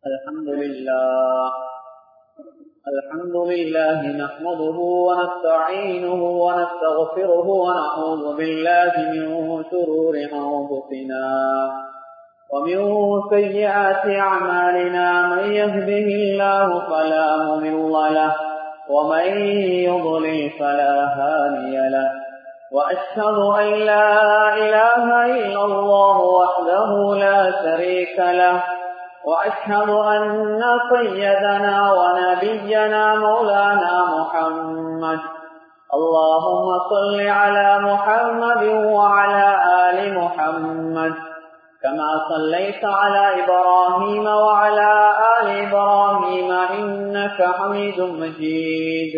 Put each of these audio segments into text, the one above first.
الحمد لله الحمد لله نحمده ونستعينه ونستغفره ونعوذ بالله من شرور أنفسنا ومن سيئات أعمالنا من يهده الله فلا مضل له ومن يضلل فلا هادي له وأشهد أن لا إله إلا الله وحده لا شريك له وأشهد أن سيدنا ونبينا مولانا محمد اللهم صل على محمد وعلى آل محمد كما صليت على إبراهيم وعلى آل إبراهيم إنك حميد مجيد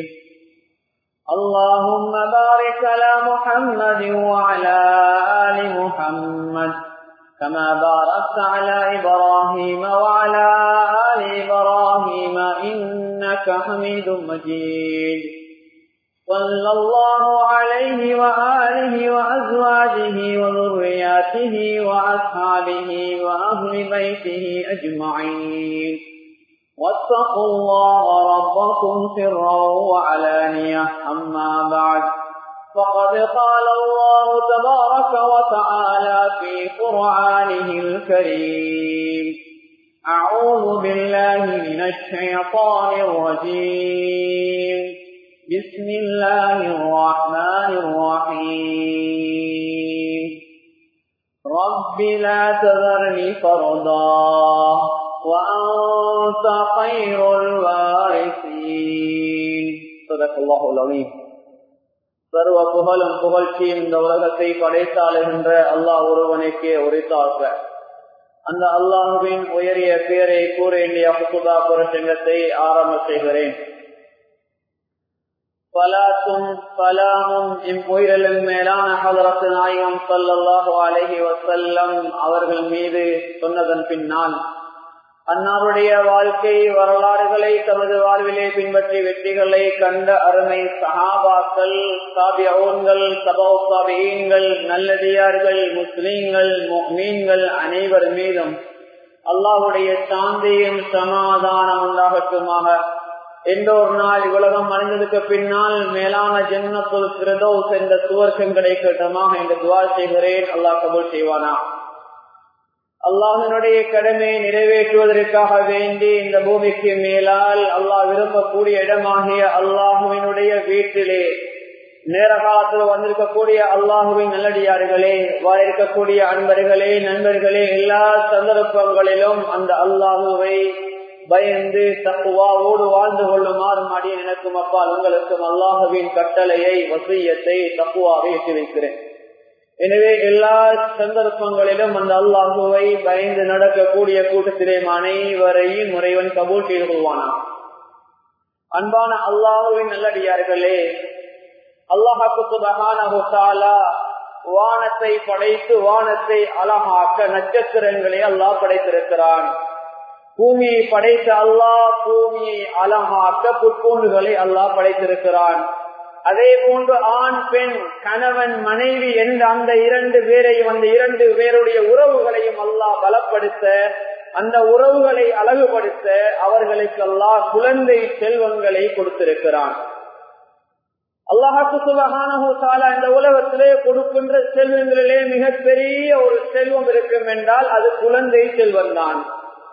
اللهم بارك على محمد وعلى آل محمد كما باركت على إبراهيم وعلى آل إبراهيم إنك حميد مجيد صلى الله عليه وآله وأزواجه وذرياته وأصحابه وأهل بيته أجمعين واتقوا الله ربكم سرا وعلانية أما بعد فقد قال الله تبارك وتعالى في قرآنه الكريم أعوذ بالله من الشيطان الرجيم بسم الله الرحمن الرحيم رب لا تذرني فرضا وأنت خير الوارثين صدق الله العظيم சர்வ புகழும் புகழ்ச்சியும் இந்த உலகத்தை படைத்தாளுகின்ற அல்லாஹ் ஒருவனுக்கே உரித்தாக்க அந்த அல்லாஹுவின் உயரிய பேரை கூற வேண்டிய புசுதா புரட்சங்கத்தை ஆரம்ப செய்கிறேன் பலாத்தும் பலாமும் இம் உயிரிலும் மேலான ஹலரத்து நாயகம் சல்லாஹு அலஹி வசல்லம் அவர்கள் மீது சொன்னதன் பின்னால் அன்னாருடைய வாழ்க்கை வரலாறுகளை தமது வாழ்விலே பின்பற்றி வெற்றிகளை கண்ட அருமை சஹாபாக்கள் சாபியங்கள் சபோசாபியங்கள் நல்லடியார்கள் முஸ்லீம்கள் மீன்கள் அனைவர் மீதும் அல்லாஹுடைய சாந்தியும் சமாதானம் உண்டாகட்டுமாக எந்தோர் நாள் உலகம் அடைந்ததுக்கு பின்னால் மேலான ஜென்மத்துல் பிரதோஸ் என்ற சுவர்க்கம் கிடைக்கட்டுமாக என்று துவா செய்கிறேன் அல்லாஹ் கபூல் செய்வானா அல்லாஹனுடைய கடமையை நிறைவேற்றுவதற்காக வேண்டி இந்த பூமிக்கு மேலால் அல்லாஹ் விரும்பக்கூடிய இடமாகிய அல்லாஹுவினுடைய வீட்டிலே நேர காலத்தில் வந்திருக்கக்கூடிய அல்லாஹுவின் நல்லடியார்களே வர இருக்கக்கூடிய அன்பர்களே நண்பர்களே எல்லா சந்தர்ப்பங்களிலும் அந்த அல்லாஹுவை பயந்து தப்புவாவோடு வாழ்ந்து கொள்ளுமாறு மாடி எனக்கும் அப்பால் உங்களுக்கும் அல்லாஹுவின் கட்டளையை வசியத்தை தப்புவாக எட்டி வைக்கிறேன் எனவே எல்லா சந்தர்ப்பங்களிலும் அந்த அல்லாஹுவை பயந்து நடக்கக்கூடிய கூட்டத்திலே அனைவரையும் முறைவன் கபூல் செய்து கொள்வானா அன்பான அல்லாஹுவின் நல்லடியார்களே அல்லாஹாலா வானத்தை படைத்து வானத்தை அழகாக்க நட்சத்திரங்களை அல்லாஹ் படைத்திருக்கிறான் பூமியை படைத்த அல்லாஹ் பூமியை அழகாக்க புட்பூண்டுகளை அல்லாஹ் படைத்திருக்கிறான் அதே போன்று ஆண் பெண் கணவன் மனைவி என்ற அந்த இரண்டு பேரையும் அந்த இரண்டு பேருடைய உறவுகளையும் அல்லாஹ் பலப்படுத்த அந்த உறவுகளை அழகுபடுத்த அவர்களுக்கு அல்லாஹ் குழந்தை செல்வங்களை கொடுத்திருக்கிறான் அல்லாஹாக்கு சுபகான இந்த உலகத்திலே கொடுக்கின்ற செல்வங்களிலே மிகப்பெரிய ஒரு செல்வம் இருக்கும் என்றால் அது குழந்தை செல்வம் தான்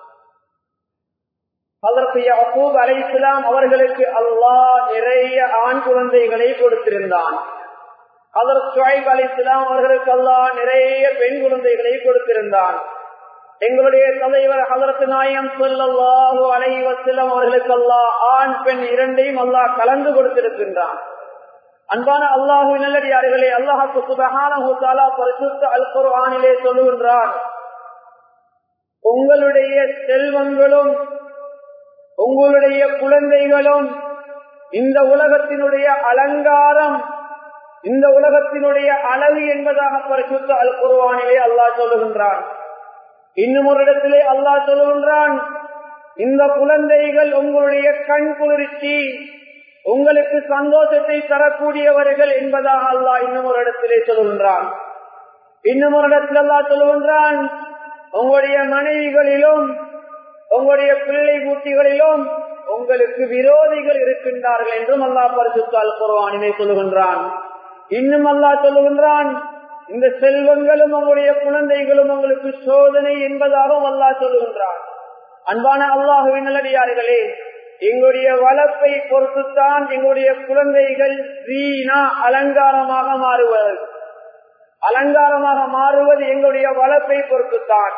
அதற்கு யகூப் அலை இஸ்லாம் அவர்களுக்கு அல்லாஹ் நிறைய ஆண் குழந்தைகளை கொடுத்திருந்தான் அதற்கு சுவைப் அலி இஸ்லாம் அவர்களுக்கு அல்லாஹ் நிறைய பெண் குழந்தைகளை கொடுத்திருந்தான் எங்களுடைய தலைவர் ஹதரத்து நாயம் சொல்லல்லாஹு அலைவசலம் அவர்களுக்கு அல்லாஹ் ஆண் பெண் இரண்டையும் அல்லாஹ் கலந்து கொடுத்திருக்கின்றான் அன்பான அல்லாஹு நல்லடியார்களே அல்லாஹாக்கு சுபகான பரிசுத்த அல் குர்ஆனிலே சொல்லுகின்றான் உங்களுடைய செல்வங்களும் உங்களுடைய குழந்தைகளும் இந்த உலகத்தினுடைய அலங்காரம் இந்த உலகத்தினுடைய அழகு என்பதாக பரிசுத்த அல் குருவானிலே அல்லாஹ் சொல்லுகின்றான் இன்னும் ஒரு இடத்திலே அல்லாஹ் சொல்லுகின்றான் இந்த குழந்தைகள் உங்களுடைய கண் குளிர்ச்சி உங்களுக்கு சந்தோஷத்தை தரக்கூடியவர்கள் என்பதாக அல்லாஹ் இன்னும் ஒரு இடத்திலே சொல்லுகின்றான் இன்னும் ஒரு இடத்தில் அல்லாஹ் சொல்லுகின்றான் உங்களுடைய மனைவிகளிலும் உங்களுடைய பிள்ளை பூட்டிகளிலும் உங்களுக்கு விரோதிகள் இருக்கின்றார்கள் என்றும் அல்லா பரிசுத்தால் குர்வானினை சொல்லுகின்றான் இன்னும் அல்லா சொல்லுகின்றான் இந்த செல்வங்களும் உங்களுடைய குழந்தைகளும் உங்களுக்கு சோதனை என்பதாகவும் அல்லா சொல்லுகின்றான் அன்பான அல்லாஹுவின் நல்லடியார்களே எங்களுடைய வளர்ப்பை பொறுத்துத்தான் எங்களுடைய குழந்தைகள் வீணா அலங்காரமாக மாறுவது அலங்காரமாக மாறுவது எங்களுடைய வளர்ப்பை பொறுத்துத்தான்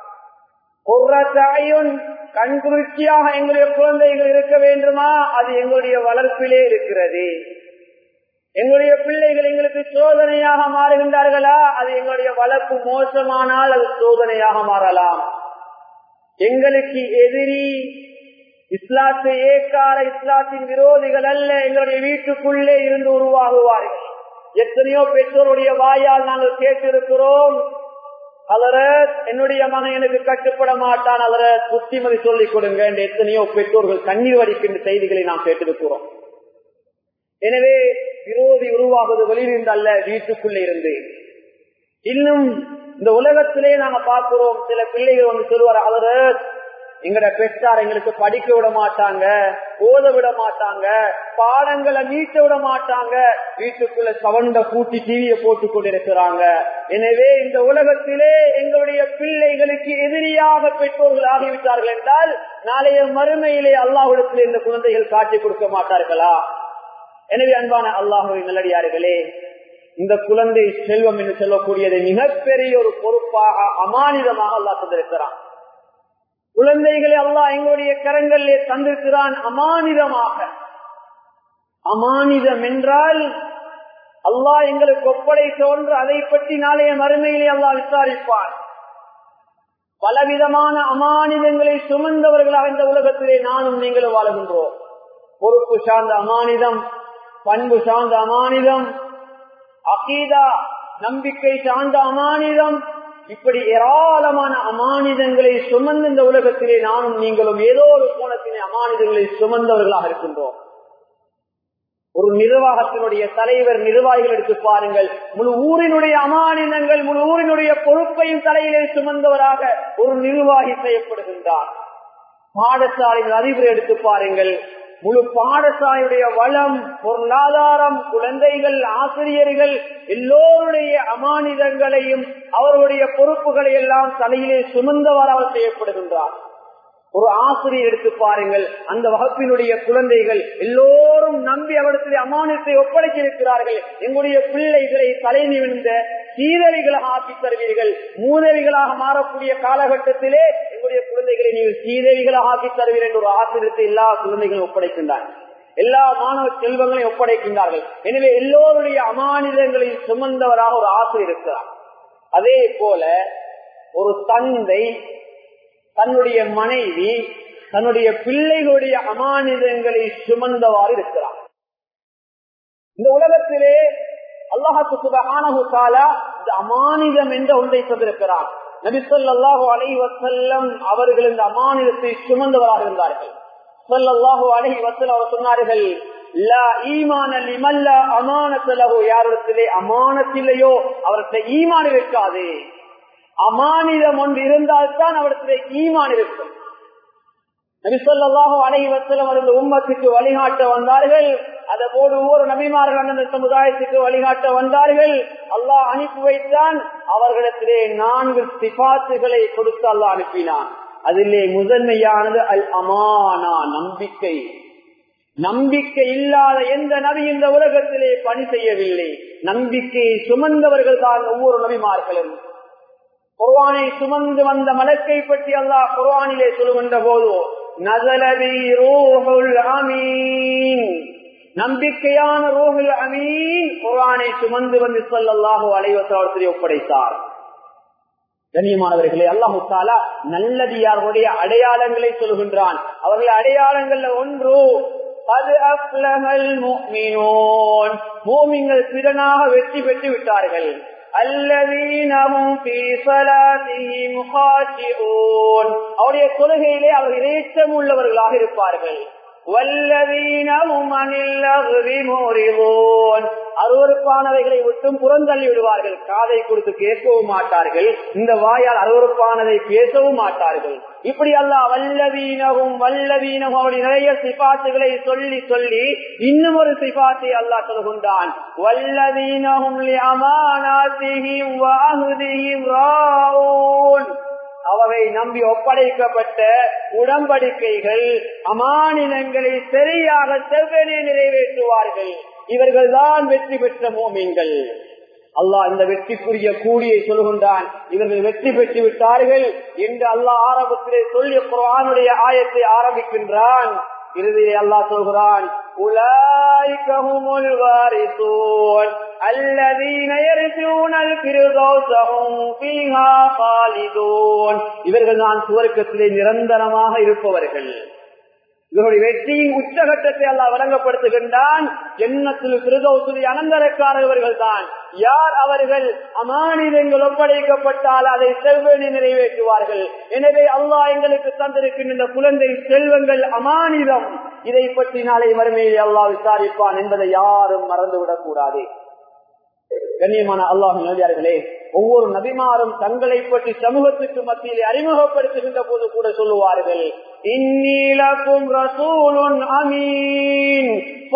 தாயும் கண் குளிர்ச்சியாக எங்களுடைய குழந்தைகள் இருக்க வேண்டுமா அது எங்களுடைய வளர்ப்பிலே இருக்கிறது எங்களுடைய பிள்ளைகள் எங்களுக்கு சோதனையாக மாறுகின்றார்களா அது எங்களுடைய வளர்ப்பு மோசமானால் அது சோதனையாக மாறலாம் எங்களுக்கு எதிரி இஸ்லாத்தை ஏக்கார இஸ்லாத்தின் விரோதிகள் அல்ல எங்களுடைய வீட்டுக்குள்ளே இருந்து உருவாகுவார்கள் எத்தனையோ பெற்றோருடைய வாயால் நாங்கள் கேட்டிருக்கிறோம் அவர என்னுடைய மகன் எனக்கு கட்டுப்பட மாட்டான் அவர புத்திமதி சொல்லிக் கொடுங்க என்று எத்தனையோ பெற்றோர்கள் கண்ணீர் வடிக்கின்ற செய்திகளை நாம் கேட்டிருக்கிறோம் எனவே விரோதி உருவாகுவது வெளியிலிருந்து அல்ல வீட்டுக்குள்ளே இருந்து இன்னும் இந்த உலகத்திலே நாங்க பார்க்கிறோம் சில பிள்ளைகள் வந்து சொல்லுவார் அவர எங்கட பெற்றார் எங்களுக்கு படிக்க விட மாட்டாங்க ஓத விட மாட்டாங்க பாடங்களை மீட்ட விட மாட்டாங்க வீட்டுக்குள்ள சவண்ட கூட்டி டிவியை போட்டு கொண்டிருக்கிறாங்க எனவே இந்த உலகத்திலே எங்களுடைய பிள்ளைகளுக்கு எதிரியாக பெற்றோர்கள் ஆகிவிட்டார்கள் என்றால் நாளைய மறுமையிலே அல்லாஹிடத்தில் இந்த குழந்தைகள் காட்டி கொடுக்க மாட்டார்களா எனவே அன்பான அல்லாஹுவின் நல்லடியார்களே இந்த குழந்தை செல்வம் என்று சொல்லக்கூடியதை மிகப்பெரிய ஒரு பொறுப்பாக அமானிதமாக அல்லாஹ் தந்திருக்கிறான் குழந்தைகளை அல்லாஹ் எங்களுடைய கரங்களிலே தந்திருக்கிறான் அமானிதமாக அமானிதம் என்றால் அல்லாஹ் எங்களுக்கு ஒப்படை தோன்று அதை பற்றி நாளைய மறுமையிலே அல்லாஹ் விசாரிப்பார் பலவிதமான அமானிதங்களை சுமந்தவர்களாக இந்த உலகத்திலே நானும் நீங்களும் வாழுகின்றோம் பொறுப்பு சார்ந்த அமானிதம் பண்பு சார்ந்த அமானிதம் அகீதா நம்பிக்கை சார்ந்த அமானிதம் இப்படி ஏராளமான அமானிதங்களை சுமந்து இந்த உலகத்திலே நானும் நீங்களும் ஏதோ ஒரு கோணத்திலே அமானிதங்களை சுமந்தவர்களாக இருக்கின்றோம் ஒரு நிர்வாகத்தினுடைய தலைவர் நிர்வாகிகள் எடுத்து பாருங்கள் முழு ஊரினுடைய அமானிதங்கள் முழு ஊரினுடைய பொறுப்பையும் தலையிலே சுமந்தவராக ஒரு நிர்வாகி செய்யப்படுகின்றார் பாடசாலையின் அதிபர் எடுத்து பாருங்கள் முழு பாடசாலையுடைய வளம் பொருளாதாரம் குழந்தைகள் ஆசிரியர்கள் எல்லோருடைய அமானிதங்களையும் அவருடைய பொறுப்புகளை எல்லாம் தலையிலே சுமந்தவராக செய்யப்படுகின்றார் ஒரு ஆசிரியர் எடுத்து பாருங்கள் அந்த வகுப்பினுடைய குழந்தைகள் எல்லோரும் நம்பி அவரிடத்தில் அமானத்தை ஒப்படைத்திருக்கிறார்கள் எங்களுடைய பிள்ளைகளை தலை நிமிர்ந்த சீதவிகளாக ஆக்கி தருவீர்கள் மூதவிகளாக மாறக்கூடிய காலகட்டத்திலே எங்களுடைய குழந்தைகளை நீங்கள் சீதவிகளாக ஆக்கி தருவீர்கள் என்ற ஒரு ஆசிரியத்தை எல்லா குழந்தைகளும் ஒப்படைக்கின்றார்கள் எல்லா மாணவ செல்வங்களையும் ஒப்படைக்கின்றார்கள் எனவே எல்லோருடைய அமானிதங்களையும் சுமந்தவராக ஒரு ஆசிரியர் இருக்கிறார் அதே போல ஒரு தந்தை தன்னுடைய மனைவி தன்னுடைய பிள்ளைகளுடைய அமானிதங்களை சுமந்தவாறு இருக்கிறார் இந்த உலகத்திலே அல்லாஹு சுபஹானஹுசாலா இந்த அமானிதம் என்ற ஒன்றை தந்திருக்கிறார் நபிசல்லாஹு அலை வசல்லம் அவர்கள் இந்த அமானிதத்தை சுமந்தவராக இருந்தார்கள் சொல்லல்லாஹு அலை வசல் அவர் சொன்னார்கள் யாரிடத்திலே அமானத்திலேயோ அவருக்கு ஈமான் இருக்காது அமானிதம் ஒன்று இருந்தால்தான் அவரிடத்திலே ஈமான் இருக்கும் நபிசல்லாஹு அலை வசலம் இந்த உம்மத்துக்கு வழிகாட்ட வந்தார்கள் அதை போடு ஒவ்வொரு நபிமார்கள் அந்த சமுதாயத்துக்கு வழிகாட்ட வந்தார்கள் அல்லாஹ் அனுப்பி வைத்தான் அவர்களிடத்திலே நான்கு சிபாத்துகளை கொடுத்து அல்லாஹ் அனுப்பினான் அதிலே முதன்மையானது அல் அமானா நம்பிக்கை நம்பிக்கை இல்லாத எந்த நபி இந்த உலகத்திலே பணி செய்யவில்லை நம்பிக்கையை சுமந்தவர்கள் தான் ஒவ்வொரு நபிமார்களும் குர்வானை சுமந்து வந்த மலக்கை பற்றி அல்லாஹ் குர்வானிலே சொல்லுகின்ற போது நசலவி ரோஹுல் அமீன் நம்பிக்கையான ரோஹுல் அமீன் குர்வானை சுமந்து வந்து சொல்லல்லாஹோ அலைவசவரத்திலே ஒப்படைத்தார் கண்ணியமானவர்களே அல்லாஹு தாலா நல்லடியார்களுடைய அடையாளங்களை சொல்கின்றான் அவர்கள் அடையாளங்கள்ல ஒன்று மூமிங்கள் திறனாக வெற்றி பெற்று விட்டார்கள் அவருடைய கொள்கையிலே அவர்கள் இறைச்சம் உள்ளவர்களாக இருப்பார்கள் والذين هم عن اللغو معرضون அருவறுப்பானவைகளை விட்டும் புறந்தள்ளி விடுவார்கள் காதை கொடுத்து கேட்கவும் மாட்டார்கள் இந்த வாயால் அருவறுப்பானதை பேசவும் மாட்டார்கள் இப்படி அல்ல வல்லவீனகும் வல்லவீனகும் அவருடைய நிறைய சிபாத்துகளை சொல்லி சொல்லி இன்னும் ஒரு சிபாத்தை அல்லா சொல்கின்றான் வல்லவீனகும் அமானாசிஹிம் வாகுதிஹிம் ராவூன் அவரை நம்பி ஒப்படைக்கப்பட்ட உடம்படிக்கைகள் அமானிலங்களை சரியாக செவ்வனே நிறைவேற்றுவார்கள் இவர்கள் தான் வெற்றி பெற்ற மோமீன்கள் அல்லாஹ் இந்த வெற்றிக்குரிய கூலியை சொல்கின்றான் இவர்கள் வெற்றி பெற்று விட்டார்கள் என்று அல்லாஹ் ஆரம்பத்திலே சொல்லி குரானுடைய ஆயத்தை ஆரம்பிக்கின்றான் இறுதியை அல்லாஹ் சொல்கிறான் உலாய்கஹுமுல் வாரிசூன் الذين يرثون الفردوس هم فيها خالدون இவர்கள் தான் சுவர்க்கத்திலே நிரந்தரமாக இருப்பவர்கள் இவருடைய வெற்றியின் உச்சகட்டத்தை அல்லா வழங்கப்படுத்துகின்றான் எண்ணத்தில் திருதோசுதி அனந்தரக்காரவர்கள் தான் யார் அவர்கள் அமானிதங்கள் ஒப்படைக்கப்பட்டால் அதை செல்வனை நிறைவேற்றுவார்கள் எனவே அல்லாஹ் எங்களுக்கு தந்திருக்கின்ற குழந்தை செல்வங்கள் அமானிதம் இதை பற்றி நாளை மறுமையில் அல்லாஹ் விசாரிப்பான் என்பதை யாரும் மறந்துவிடக் கூடாது கண்ணியமான அல்லாஹ் நபியார்களே ஒவ்வொரு நபிமாரும் தங்களை பற்றி சமூகத்துக்கு மத்தியில் அறிமுகப்படுத்துகின்ற போது கூட சொல்லுவார்கள் இன்னிலக்கும் ரசூலுன் அமீன்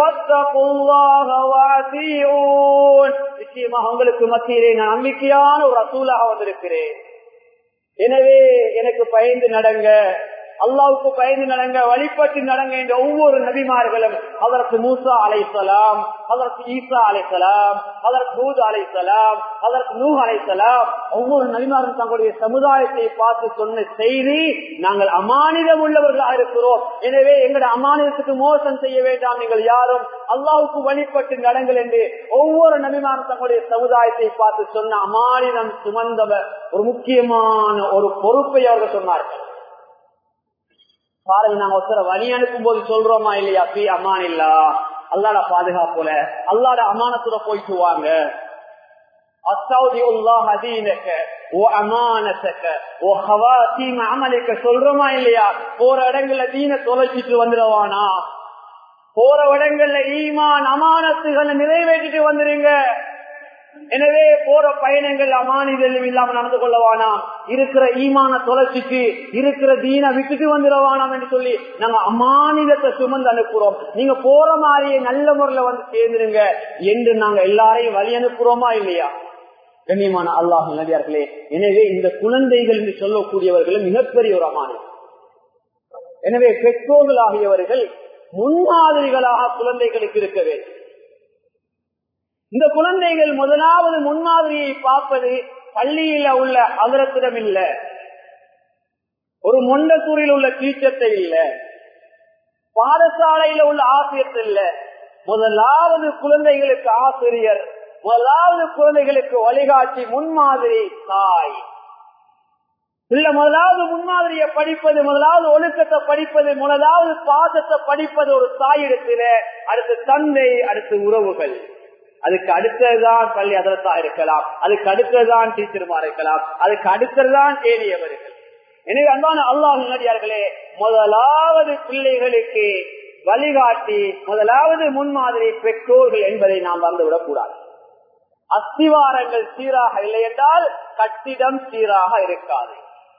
நிச்சயமாக உங்களுக்கு மத்தியிலே நான் நம்பிக்கையான ஒரு ரசூலாக வந்திருக்கிறேன் எனவே எனக்கு பயந்து நடங்க அல்லாவுக்கு பயந்து நடங்க வழிபட்டு நடங்க என்ற ஒவ்வொரு நபிமார்களும் அதற்கு மூசா அலைசலாம் அதற்கு ஈசா அலைசலாம் அதற்கு ஹூத் அலைசலாம் அதற்கு நூ அலைசலாம் ஒவ்வொரு நபிமாரும் தங்களுடைய சமுதாயத்தை பார்த்து சொன்ன செய்தி நாங்கள் அமானிதம் உள்ளவர்களாக இருக்கிறோம் எனவே எங்களுடைய அமானிதத்துக்கு மோசம் செய்ய வேண்டாம் நீங்கள் யாரும் அல்லாவுக்கு வழிபட்டு நடங்கள் என்று ஒவ்வொரு நபிமாரும் தங்களுடைய சமுதாயத்தை பார்த்து சொன்ன அமானிதம் சுமந்தவர் ஒரு முக்கியமான ஒரு பொறுப்பை அவர்கள் சொன்னார்கள் பாருங்க நாங்க ஒருத்தர வழி அனுப்பும் போது சொல்றோமா இல்லையா பி அம்மான் இல்லா அல்லாட பாதுகாப்புல அல்லாட அமானத்துல போயிட்டு வாங்க சொல்றோமா இல்லையா போற இடங்கள்ல தீன தொலைச்சிட்டு வந்துடுவானா போற இடங்கள்ல ஈமான் அமானத்துகளை நிறைவேற்றிட்டு வந்துருங்க எனவே போற பயணங்கள் அமானிதம் இல்லாம நடந்து கொள்ளவானாம் இருக்கிற ஈமான தொலைச்சிட்டு இருக்கிற தீன விட்டுட்டு வந்துடவானாம் என்று சொல்லி நாங்க அமானிதத்தை சுமந்து அனுப்புறோம் நீங்க போற மாதிரியே நல்ல முறையில வந்து சேர்ந்துருங்க என்று நாங்க எல்லாரையும் வழி அனுப்புறோமா இல்லையா கண்ணியமான அல்லாஹ் நடிகார்களே எனவே இந்த குழந்தைகள் என்று சொல்லக்கூடியவர்களும் மிகப்பெரிய ஒரு அமானிதம் எனவே பெற்றோர்கள் ஆகியவர்கள் முன்மாதிரிகளாக குழந்தைகளுக்கு இருக்க வேண்டும் இந்த குழந்தைகள் முதலாவது முன்மாதிரியை பார்ப்பது பள்ளியில உள்ள அகரத்திடம் இல்ல ஒரு மொண்டத்தூரில் உள்ள டீச்சர்த்தை இல்ல பாடசாலையில உள்ள ஆசிரியர் இல்ல முதலாவது குழந்தைகளுக்கு ஆசிரியர் முதலாவது குழந்தைகளுக்கு வழிகாட்டி முன்மாதிரி தாய் இல்ல முதலாவது முன்மாதிரியை படிப்பது முதலாவது ஒழுக்கத்தை படிப்பது முதலாவது பாதத்தை படிப்பது ஒரு தாயிடத்தில அடுத்து தந்தை அடுத்து உறவுகள் அதுக்கு அடுத்ததுதான் பள்ளி அதரத்தா இருக்கலாம் அதுக்கு அடுத்ததுதான் டீச்சருமா இருக்கலாம் அதுக்கு அடுத்ததுதான் ஏறியவர்கள் எனவே அன்பான அல்லாஹ் நடிகார்களே முதலாவது பிள்ளைகளுக்கு வழிகாட்டி முதலாவது முன்மாதிரி பெற்றோர்கள் என்பதை நாம் வந்துவிடக் கூடாது அஸ்திவாரங்கள் சீராக இல்லை என்றால் கட்டிடம் சீராக இருக்காது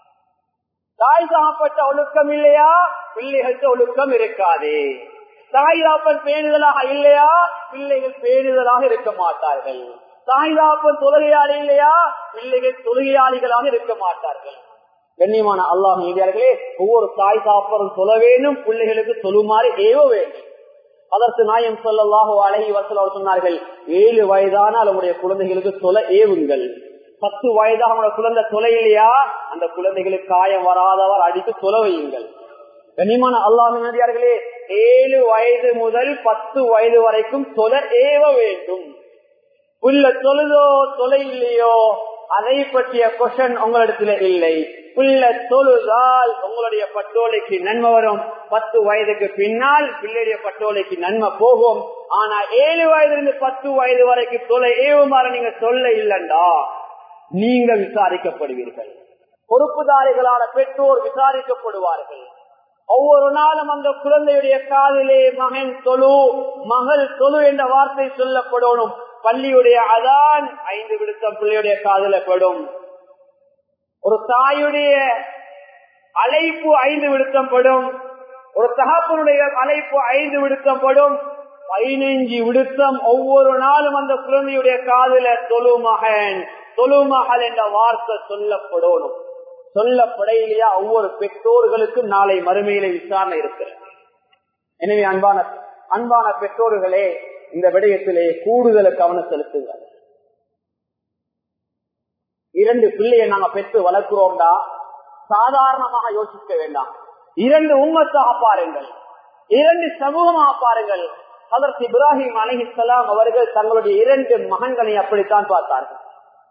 தாய் சாப்பட்ட ஒழுக்கம் இல்லையா பிள்ளைகளுக்கு ஒழுக்கம் இருக்காது தாய் தாப்பன் பேணுதலாக இல்லையா பிள்ளைகள் பேணுதலாக இருக்க மாட்டார்கள் தாய் தாப்பன் தொழுகையாளி இல்லையா பிள்ளைகள் தொழுகையாளிகளாக இருக்க மாட்டார்கள் கண்ணியமான அல்லாஹ் நீதியார்களே ஒவ்வொரு தாய் தாப்பரும் சொல்ல வேண்டும் பிள்ளைகளுக்கு சொல்லுமாறு ஏவ வேண்டும் அதற்கு நாயம் சொல்லலாக அழகி வசல் சொன்னார்கள் ஏழு வயதான அவருடைய குழந்தைகளுக்கு சொல்ல ஏவுங்கள் பத்து வயதாக அவங்களோட குழந்தை தொலை இல்லையா அந்த குழந்தைகளுக்கு காயம் வராதவர் அடித்து தொலை வையுங்கள் கனிமான அல்லாஹர்களே ஏழு வயது முதல் பத்து வயது வரைக்கும் தொலை ஏவ வேண்டும் புல்ல தொழுதோ தொலை இல்லையோ அதை பற்றிய கொஷன் உங்களிடத்துல இல்லை புல்ல தொழுதால் உங்களுடைய பட்டோலைக்கு நன்மை வரும் பத்து வயதுக்கு பின்னால் பிள்ளைடைய பட்டோலைக்கு நன்மை போகும் ஆனா ஏழு வயதிலிருந்து பத்து வயது வரைக்கும் தொலை ஏவுமாறு நீங்க சொல்ல இல்லண்டா நீங்க விசாரிக்கப்படுவீர்கள் பொறுப்புதாரிகளான பெற்றோர் விசாரிக்கப்படுவார்கள் ஒவ்வொரு நாளும் அந்த குழந்தையுடைய காதிலே மகன் தொழு மகள் தொழு என்ற வார்த்தை சொல்லப்படணும் பள்ளியுடைய அதான் ஐந்து விடுத்தம் பிள்ளையுடைய காதல படும் ஒரு தாயுடைய அழைப்பு ஐந்து விடுத்தம் படும் ஒரு தகப்பனுடைய அழைப்பு ஐந்து விடுத்தம் படும் பதினைஞ்சு விடுத்தம் ஒவ்வொரு நாளும் அந்த குழந்தையுடைய காதல தொழு மகன் தொழு மகள் என்ற வார்த்தை சொல்லப்படணும் சொல்லப்படையிலேயா ஒவ்வொரு பெற்றோர்களுக்கும் நாளை மறுமையில விசாரணை இருக்கிறது எனவே அன்பான அன்பான பெற்றோர்களே இந்த விடயத்திலே கூடுதல கவனம் செலுத்துங்கள் இரண்டு பிள்ளையை நாங்க பெற்று வளர்க்கிறோம்டா சாதாரணமாக யோசிக்க வேண்டாம் இரண்டு உம்மத்தாக பாருங்கள் இரண்டு சமூகமாக பாருங்கள் அதற்கு இப்ராஹிம் அலிஹிஸ்லாம் அவர்கள் தங்களுடைய இரண்டு மகன்களை அப்படித்தான் பார்த்தார்கள்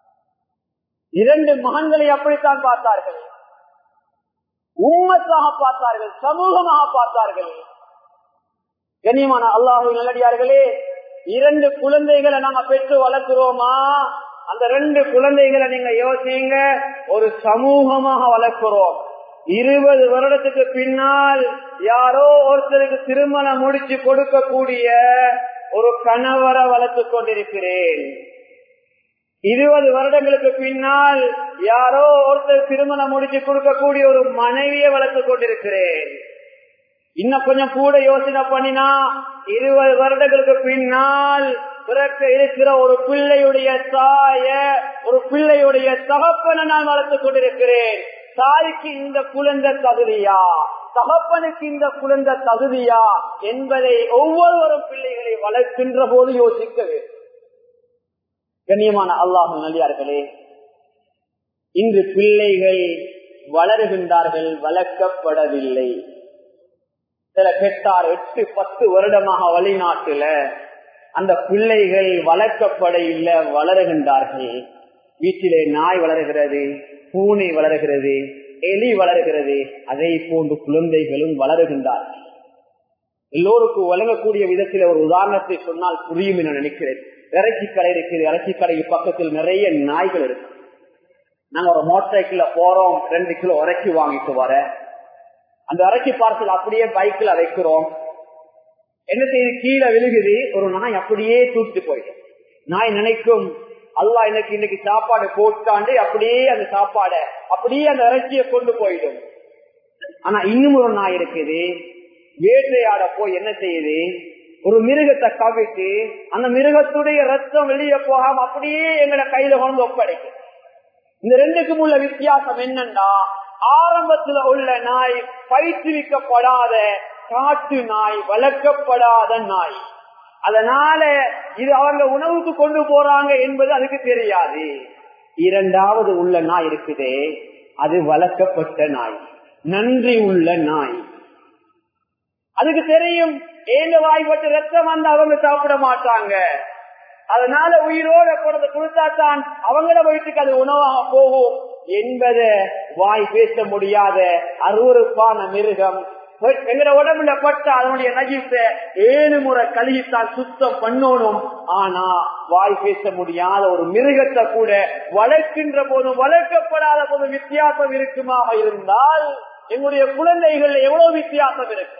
இரண்டு மகன்களை அப்படித்தான் பார்த்தார்கள் உம்மத்தாக பார்த்தார்கள் சமூகமாக பார்த்தார்கள் கண்ணியமான அல்லாஹு நல்லடியார்களே இரண்டு குழந்தைகளை நாங்க பெற்று வளர்க்கிறோமா அந்த ரெண்டு குழந்தைகளை நீங்க யோசிங்க ஒரு சமூகமாக வளர்க்கிறோம் இருபது வருடத்துக்கு பின்னால் யாரோ ஒருத்தருக்கு திருமணம் முடிச்சு கொடுக்கக்கூடிய ஒரு கணவரை வளர்த்து கொண்டிருக்கிறேன் இருபது வருடங்களுக்கு பின்னால் யாரோ ஒருத்தர் திருமணம் முடிச்சு கொடுக்கக்கூடிய ஒரு மனைவியை வளர்த்து கொண்டிருக்கிறேன் இன்னும் கொஞ்சம் கூட யோசனை பண்ணினா இருபது வருடங்களுக்கு பின்னால் பிறக்க இருக்கிற ஒரு பிள்ளையுடைய தாய ஒரு பிள்ளையுடைய தகப்பனை நான் வளர்த்து கொண்டிருக்கிறேன் தாய்க்கு இந்த குழந்தை தகுதியா தகப்பனுக்கு இந்த குழந்தை தகுதியா என்பதை ஒவ்வொருவரும் பிள்ளைகளை வளர்க்கின்ற போது யோசிக்க வேண்டும் கண்ணியமான அல்லாஹ் நல்லியார்களே இன்று பிள்ளைகள் வளருகின்றார்கள் வளர்க்கப்படவில்லை சில பெற்றார் எட்டு பத்து வருடமாக வெளிநாட்டுல அந்த பிள்ளைகள் வளர்க்கப்பட இல்லை வளருகின்றார்கள் வீட்டிலே நாய் வளர்கிறது பூனை வளர்கிறது எலி வளர்கிறது அதை போன்று குழந்தைகளும் வளருகின்றார்கள் எல்லோருக்கும் வழங்கக்கூடிய விதத்தில் ஒரு உதாரணத்தை சொன்னால் புரியும் என நினைக்கிறேன் இறைச்சி கடை இருக்குது இறைச்சி கடை பக்கத்தில் நிறைய நாய்கள் இருக்கு நாங்க ஒரு மோட்டர் சைக்கிள்ல போறோம் ரெண்டு கிலோ இறைச்சி வாங்கிட்டு வர அந்த இறைச்சி பார்சல் அப்படியே பைக்ல வைக்கிறோம் என்ன செய்யுது கீழே விழுகுது ஒரு நாய் அப்படியே தூக்கிட்டு போயிடும் நாய் நினைக்கும் அல்லா எனக்கு இன்னைக்கு சாப்பாடு போட்டாண்டு அப்படியே அந்த சாப்பாடை அப்படியே அந்த இறைச்சியை கொண்டு போயிடும் ஆனா இன்னும் ஒரு நாய் இருக்குது வேட்டையாட போய் என்ன செய்யுது ஒரு மிருகத்தை கவிட்டு அந்த மிருகத்துடைய ரத்தம் வெளியே போகாம அப்படியே எங்கட கையில கொண்டு ஒப்படைக்கும் இந்த ரெண்டுக்கும் உள்ள வித்தியாசம் என்னன்னா ஆரம்பத்துல உள்ள நாய் பயிற்றுவிக்கப்படாத காட்டு நாய் வளர்க்கப்படாத நாய் அதனால இது அவங்க உணவுக்கு கொண்டு போறாங்க என்பது அதுக்கு தெரியாது இரண்டாவது உள்ள நாய் இருக்குதே அது வளர்க்கப்பட்ட நாய் நன்றி உள்ள நாய் அதுக்கு தெரியும் ஏந்த வாய்ப்பட்டு ரத்தம் வந்து அவங்க சாப்பிட மாட்டாங்க அதனால உயிரோட கொடுத்து கொடுத்தாத்தான் அவங்கள வயிற்றுக்கு அது உணவாக போகும் என்பதை வாய் பேச முடியாத அருவறுப்பான மிருகம் எங்கட உடம்புல பட்ட அதனுடைய நகித்த ஏழு முறை கழுகித்தான் சுத்தம் பண்ணணும் ஆனா வாய் பேச முடியாத ஒரு மிருகத்தை கூட வளர்க்கின்ற போதும் வளர்க்கப்படாத போதும் வித்தியாசம் இருக்குமா இருந்தால் எங்களுடைய குழந்தைகள் எவ்வளவு வித்தியாசம் இருக்கு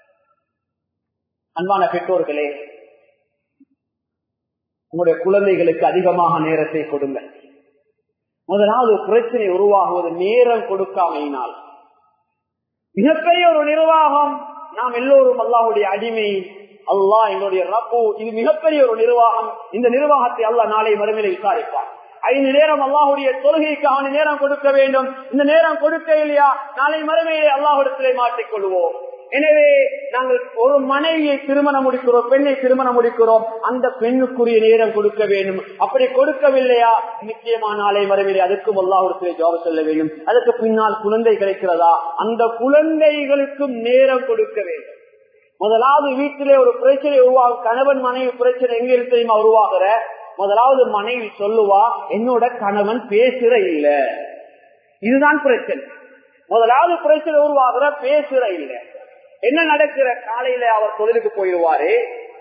அன்பான பெற்றோர்களே உங்களுடைய குழந்தைகளுக்கு அதிகமாக நேரத்தை கொடுங்க முதலாவது பிரச்சனை உருவாகுவது நேரம் கொடுக்காமையினால் மிகப்பெரிய ஒரு நிர்வாகம் நாம் எல்லோரும் அல்லாஹுடைய அடிமை அல்லாஹ் எங்களுடைய ரப்பு இது மிகப்பெரிய ஒரு நிர்வாகம் இந்த நிர்வாகத்தை அல்லாஹ் நாளை மறுமையில விசாரிப்பார் ஐந்து நேரம் அல்லாஹுடைய தொழுகைக்கு அவனு நேரம் கொடுக்க வேண்டும் இந்த நேரம் கொடுக்க இல்லையா நாளை மறுமையிலே அல்லாஹுடத்திலே மாற்றிக்கொள்வோம் எனவே நாங்கள் ஒரு மனைவியை திருமணம் முடிக்கிறோம் பெண்ணை திருமணம் முடிக்கிறோம் அந்த பெண்ணுக்குரிய நேரம் கொடுக்க வேண்டும் அப்படி கொடுக்கவில்லையா நிச்சயமான நாளை மறுமையிலே அதுக்கும் அல்லாஹுடத்திலே ஜாபம் சொல்ல வேண்டும் அதுக்கு பின்னால் குழந்தை கிடைக்கிறதா அந்த குழந்தைகளுக்கும் நேரம் கொடுக்க வேண்டும் முதலாவது வீட்டிலே ஒரு பிரச்சனை உருவாகும் கணவன் மனைவி பிரச்சனை எங்க இருக்கு தெரியுமா உருவாகிற முதலாவது மனைவி சொல்லுவா என்னோட கணவன் பேசுற இல்ல இதுதான் பிரச்சனை முதலாவது பிரச்சனை உருவாகிற பேசுற இல்ல என்ன நடக்கிற காலையில அவர் தொழிலுக்கு போயிடுவாரு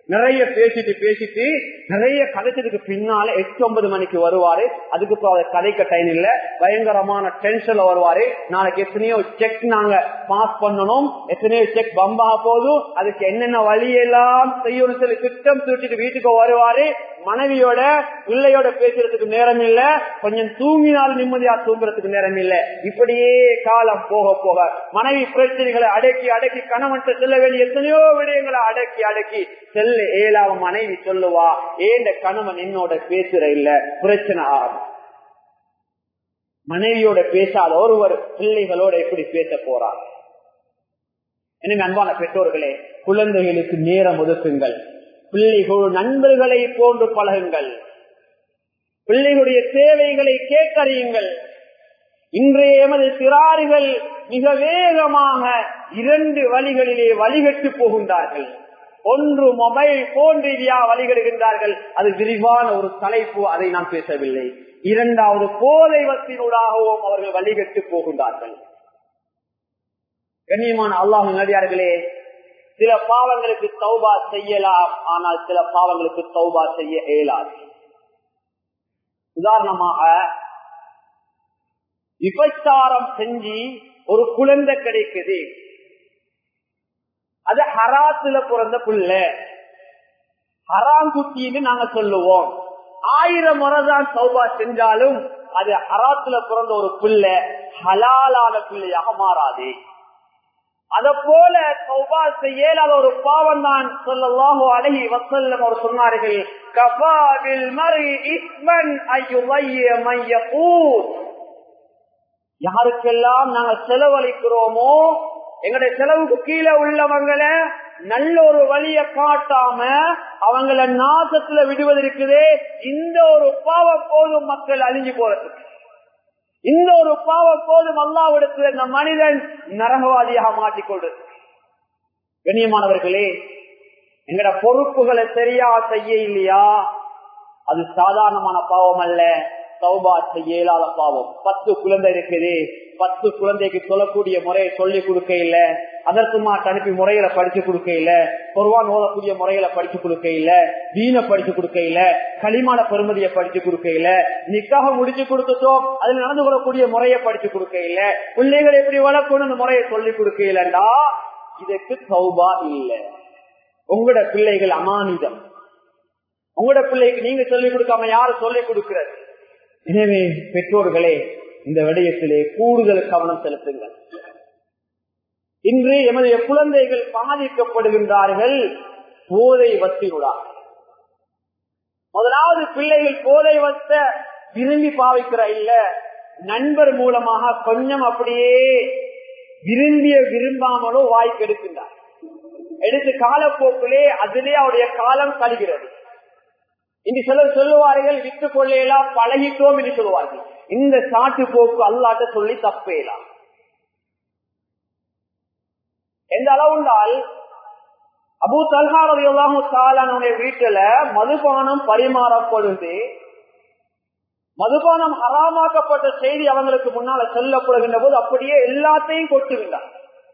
நிறைய பேசிட்டு பேசிட்டு நிறைய கதைச்சதுக்கு பின்னால எட்டு ஒன்பது மணிக்கு வருவாரு அதுக்கு அப்புறம் கதைக்க டைம் இல்ல பயங்கரமான டென்ஷன்ல வருவாரு நாளைக்கு எத்தனையோ செக் நாங்க பாஸ் பண்ணணும் எத்தனையோ செக் பம்பாக போதும் அதுக்கு என்னென்ன வழியெல்லாம் செய்யணும் சொல்லி திட்டம் தூட்டிட்டு வீட்டுக்கு வருவாரு மனைவியோட பிள்ளையோட பேசுறதுக்கு நேரம் இல்ல கொஞ்சம் தூங்கினால் நிம்மதியா தூங்குறதுக்கு நேரம் இல்ல இப்படியே காலம் போக போக மனைவி பிரச்சனைகளை அடக்கி அடக்கி கணவன் செல்ல வேண்டிய எத்தனையோ விடயங்களை அடக்கி அடக்கி செல்ல ஏழாவ மனைவி சொல்லுவா ஏண்ட கணவன் என்னோட பேசுற இல்ல பிரச்சனை ஆரம்பம் மனைவியோட பேசாத ஒருவர் பிள்ளைகளோட எப்படி பேச போறார் எனவே அன்பான பெற்றோர்களே குழந்தைகளுக்கு நேரம் ஒதுக்குங்கள் பிள்ளைகள் நண்பர்களை போன்று பழகுங்கள் பிள்ளைகளுடைய தேவைகளை கேட்டறியுங்கள் இன்றைய எமது சிறார்கள் மிக வேகமாக இரண்டு வழிகளிலே வழிகட்டு போகின்றார்கள் ஒன்று மொபைல் போன் ரீதியா வழிகடுகின்றார்கள் அது விரிவான ஒரு தலைப்பு அதை நாம் பேசவில்லை இரண்டாவது போதை வத்தினூடாகவும் அவர்கள் வழிகட்டு போகின்றார்கள் கண்ணியமான அல்லாஹ் நடிகார்களே சில பாவங்களுக்கு தௌபா செய்யலாம் ஆனால் சில பாவங்களுக்கு தௌபா செய்ய இயலாது உதாரணமாக விபச்சாரம் செஞ்சு ஒரு குழந்தை கிடைக்குது அது ஹராத்துல பிறந்த புள்ள ஹராம் குட்டின்னு நாங்க சொல்லுவோம் ஆயிரம் முறைதான் சௌபா செஞ்சாலும் அது ஹராத்துல பிறந்த ஒரு பிள்ளை ஹலாலான பிள்ளையாக மாறாது அத போல சௌபா செய்யலாத ஒரு பாவம் தான் சொல்லலாஹோ அழகி வசல்லம் அவர் சொன்னார்கள் கபாவில் மறி இஸ்மன் ஐயுமைய மையப்பூர் யாருக்கெல்லாம் நாங்க செலவழிக்கிறோமோ எங்களுடைய செலவுக்கு கீழே உள்ளவங்களை நல்ல ஒரு வழிய காட்டாம அவங்கள நாசத்துல விடுவது இருக்குதே இந்த ஒரு பாவம் போதும் மக்கள் அழிஞ்சு போறதுக்கு இந்த ஒரு பாவம் போதும் அல்லாவிடத்தில் இந்த மனிதன் நரகவாதியாக மாட்டிக்கொள்றது கண்ணியமானவர்களே எங்கட பொறுப்புகளை சரியா செய்ய இல்லையா அது சாதாரணமான பாவம் அல்ல சௌபா செய்ய இயலாத பாவம் பத்து குழந்தை இருக்குது பத்து குழந்தைக்கு சொல்லக்கூடிய முறையை சொல்லி கொடுக்க இல்ல அதற்கு மாட்டு அனுப்பி முறையில படிச்சு கொடுக்க இல்ல பொருவான் ஓதக்கூடிய முறையில படிச்சு கொடுக்க இல்ல வீண படிச்சு கொடுக்க இல்ல களிமான பெருமதியை படிச்சு கொடுக்க இல்ல நிக்காக முடிச்சு கொடுத்துட்டோம் அதுல நடந்து கொள்ளக்கூடிய முறையை படிச்சு கொடுக்க இல்ல பிள்ளைகள் எப்படி வளர்க்கணும் அந்த முறையை சொல்லி கொடுக்க இல்லண்டா இதற்கு சௌபா இல்ல உங்களோட பிள்ளைகள் அமானிதம் உங்களோட பிள்ளைக்கு நீங்க சொல்லிக் கொடுக்காம யாரு சொல்லிக் கொடுக்கிறது எனவே பெற்றோர்களே இந்த விடயத்திலே கூடுதல் கவனம் செலுத்துங்கள் இன்று எமது குழந்தைகள் பாதிக்கப்படுகின்றார்கள் போதை வத்தியுடா முதலாவது பிள்ளைகள் போதை வத்த விரும்பி பாவிக்கிற இல்ல நண்பர் மூலமாக கொஞ்சம் அப்படியே விரும்பிய விரும்பாமலோ வாய்க்கு எடுக்கின்றார் எடுத்து காலப்போக்கிலே அதிலே அவருடைய காலம் கழிகிறது இன்று சிலர் சொல்லுவார்கள் விட்டு கொள்ளையெல்லாம் பழகிட்டோம் என்று சொல்லுவார்கள் இந்த சாட்டு போக்கு அல்லாட்ட சொல்லி தப்பேலாம் எந்த அளவுண்டால் அபு தல்ஹாரதியுடைய வீட்டுல மதுபானம் பரிமாறப்படுது மதுபானம் ஹராமாக்கப்பட்ட செய்தி அவங்களுக்கு முன்னால சொல்லப்படுகின்ற போது அப்படியே எல்லாத்தையும் கொட்டுகின்றார்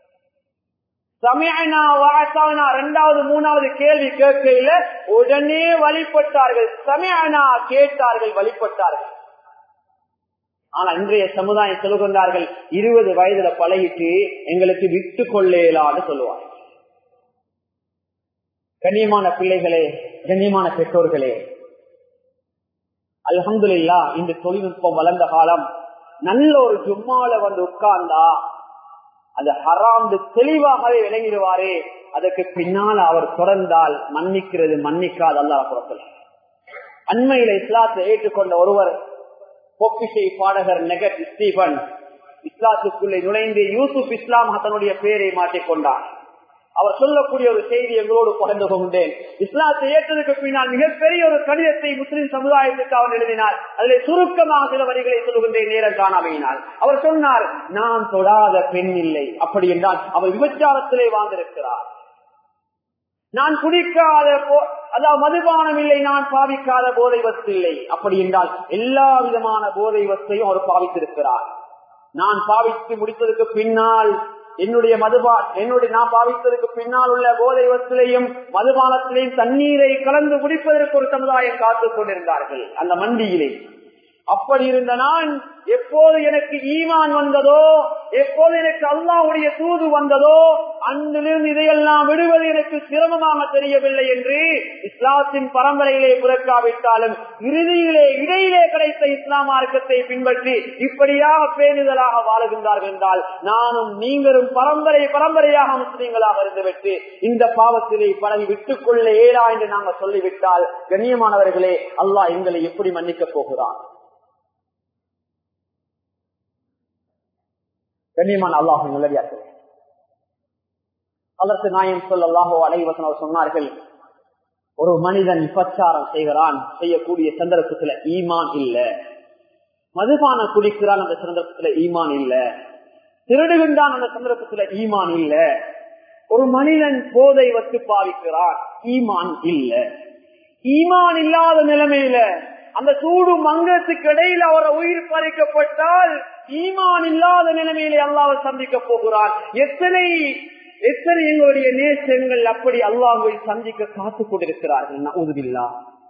சமயனா வாசானா இரண்டாவது மூணாவது கேள்வி கேட்கையில உடனே வழிபட்டார்கள் சமயனா கேட்டார்கள் வழிபட்டார்கள் ஆனா இன்றைய சமுதாயம் சொல்லுகின்றார்கள் இருபது வயதுல பழகிட்டு எங்களுக்கு விட்டு கொள்ளேலான்னு சொல்லுவாங்க கண்ணியமான பிள்ளைகளே கண்ணியமான பெற்றோர்களே அல்ஹம்துல்லா இந்த தொழில்நுட்பம் வளர்ந்த காலம் நல்ல ஒரு ஜும்மால வந்து உட்கார்ந்தா அது ஹராந்து தெளிவாகவே விளங்கிடுவாரே அதற்கு பின்னால் அவர் தொடர்ந்தால் மன்னிக்கிறது மன்னிக்காது அல்லா புறத்தில் அண்மையில இஸ்லாத்தை ஏற்றுக்கொண்ட ஒருவர் பொக்கிஷை பாடகர் நெகட் ஸ்டீபன் இஸ்லாத்துக்குள்ளே நுழைந்து யூசுப் இஸ்லாம் தன்னுடைய பெயரை மாற்றிக்கொண்டார் அவர் சொல்லக்கூடிய ஒரு செய்தி எங்களோடு பகிர்ந்து கொண்டேன் இஸ்லாத்தை ஏற்றதுக்கு பின்னால் மிகப்பெரிய ஒரு கடிதத்தை முஸ்லிம் சமுதாயத்துக்கு அவர் எழுதினார் அதில் சுருக்கமாக சில வரிகளை சொல்லுகின்றேன் நேரம் காணாமையினால் அவர் சொன்னார் நான் தொடாத பெண் இல்லை அப்படி என்றால் அவர் விபச்சாரத்திலே வாழ்ந்திருக்கிறார் நான் குடிக்காத அதாவது மதுபானம் இல்லை நான் பாவிக்காத போதை வத்து இல்லை அப்படி என்றால் எல்லா விதமான போதை வத்தையும் அவர் பாவித்திருக்கிறார் நான் பாவித்து முடித்ததுக்கு பின்னால் என்னுடைய மதுபா என்னுடைய நான் பாவித்ததுக்கு பின்னால் உள்ள போதை வசதிலையும் மதுபானத்திலையும் தண்ணீரை கலந்து குடிப்பதற்கு ஒரு சமுதாயம் காத்துக் கொண்டிருந்தார்கள் அந்த மண்டியிலே அப்படி இருந்த நான் எப்போது எனக்கு ஈமான் வந்ததோ எப்போது எனக்கு அல்லாவுடைய தூது வந்ததோ அன்றிலிருந்து இதையெல்லாம் விடுவது எனக்கு சிரமமாக தெரியவில்லை என்று இஸ்லாத்தின் பரம்பரையிலே பிறக்காவிட்டாலும் இறுதியிலே இடையிலே கிடைத்த இஸ்லாம் மார்க்கத்தை பின்பற்றி இப்படியாக பேணுதலாக வாழுகின்றார்கள் என்றால் நானும் நீங்களும் பரம்பரை பரம்பரையாக முஸ்லீம்களாக இருந்துவிட்டு இந்த பாவத்திலே பழகி விட்டுக் கொள்ள ஏடா என்று நாங்கள் சொல்லிவிட்டால் கண்ணியமானவர்களே அல்லாஹ் எங்களை எப்படி மன்னிக்கப் போகிறான் கண்ணியமான அல்லாஹ் நல்லடியார்கள் அதற்கு நாயம் சொல்லாஹோ அலைவசன் சொன்னார்கள் ஒரு மனிதன் பிரச்சாரம் செய்கிறான் செய்யக்கூடிய சந்தர்ப்பத்துல ஈமான் இல்ல மதுபானம் குடிக்கிறான் அந்த சந்தர்ப்பத்துல ஈமான் இல்ல திருடுகின்றான் அந்த சந்தர்ப்பத்துல ஈமான் இல்ல ஒரு மனிதன் போதை வச்சு பாவிக்கிறான் ஈமான் இல்ல ஈமான் இல்லாத நிலைமையில அந்த சூடு மங்கத்துக்கு இடையில் அவரை உயிர் பறிக்கப்பட்டால் ஈமான் இல்லாத நிலைமையிலே அல்லாவை சந்திக்க போகிறார் எத்தனை எத்தனை எங்களுடைய நேசங்கள் அப்படி அல்லாஹை சந்திக்க காத்துக் கொண்டிருக்கிறார்கள் நவுதுபில்லா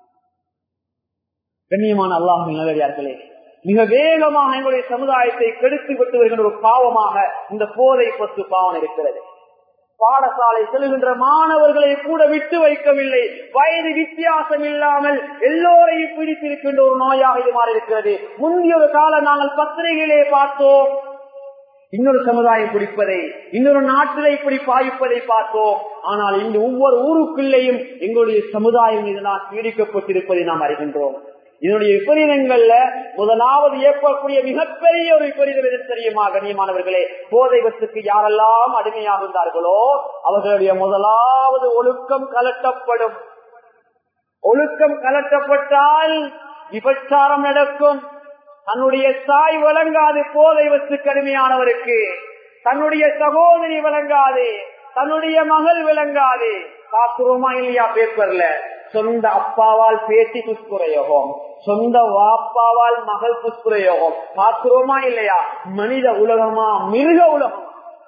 கண்ணியமான அல்லாஹ் நல்லடியார்களே மிக வேகமாக எங்களுடைய சமுதாயத்தை கெடுத்து விட்டு வருகின்ற ஒரு பாவமாக இந்த போதை பத்து பாவம் இருக்கிறது பாடசாலை செல்கின்ற மாணவர்களை கூட விட்டு வைக்கவில்லை வயது வித்தியாசம் இல்லாமல் எல்லோரையும் பிடித்திருக்கின்ற ஒரு நோயாக இது மாறி இருக்கிறது முந்தைய ஒரு காலம் நாங்கள் பத்திரிகையிலே பார்த்தோம் இன்னொரு சமுதாயம் பிடிப்பதை இன்னொரு நாட்டிலே இப்படி பாய்ப்பதை பார்த்தோம் ஆனால் இன்று ஒவ்வொரு ஊருக்குள்ளேயும் எங்களுடைய சமுதாயம் இதனால் பீடிக்கப்பட்டிருப்பதை நாம் அறிகின்றோம் இதனுடைய விபரீதங்கள்ல முதலாவது ஏற்படக்கூடிய மிகப்பெரிய ஒரு விபரீதம் எது தெரியுமா கண்ணியமானவர்களே போதை வத்துக்கு யாரெல்லாம் அடிமையாக இருந்தார்களோ அவர்களுடைய முதலாவது ஒழுக்கம் கலட்டப்படும் ஒழுக்கம் கலட்டப்பட்டால் விபச்சாரம் நடக்கும் தன்னுடைய தாய் வழங்காது போதை வத்து கடுமையானவருக்கு தன்னுடைய சகோதரி வழங்காது தன்னுடைய மகள் விளங்காது பாக்குறோமா இல்லையா பேப்பர்ல சொந்த அப்பாவால் பேட்டி புஷ்புரயோகம் சொந்த வாப்பாவால் மகள் புஷ்புரயோகம் பார்க்கிறோமா இல்லையா மனித உலகமா மிருக உலகம்